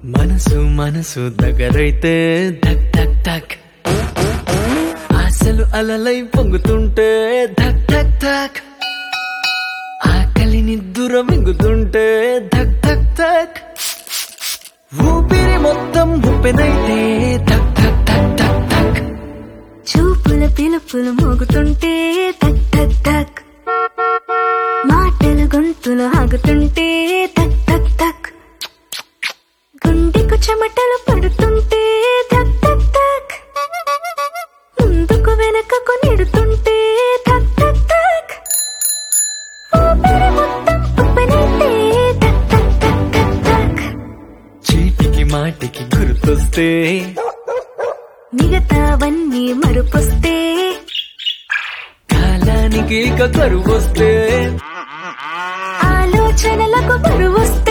మనసు మనసు దగ్గరైతే ధక్ ధక్ ధక్ ఆశలు అలలై పొంగుతుంటే ధక్ ధక్ ధక్ ఆకలిని దూరం మింగుతుంటే ధక్ ధక్ ధక్ ఊపిరి మొత్తం ఉప్పెనైతే ధక్ ధక్ ధక్ ధక్ ధక్ చూపుల పిలుపులు మోగుతుంటే తక్ తక్ తక్ మాటలు గొంతులు ఆగుతుంటే తక్ తక్ తక్ గుండెకు చెమటలు పడుతుంటే తక్ తక్ తక్ ముందుకు వెనకకు నెడుతుంటే తక్ తక్ తక్ ఊపిరి మొత్తం ఉప్పెనైతే తక్ తక్ తక్ తక్ తక్ చీటికి మాటికి గుర్తొస్తే మిగతావన్నీ మరుపొస్తే కాలానికి ఇక కరువొస్తే ఆలోచనలకు బరువొస్తే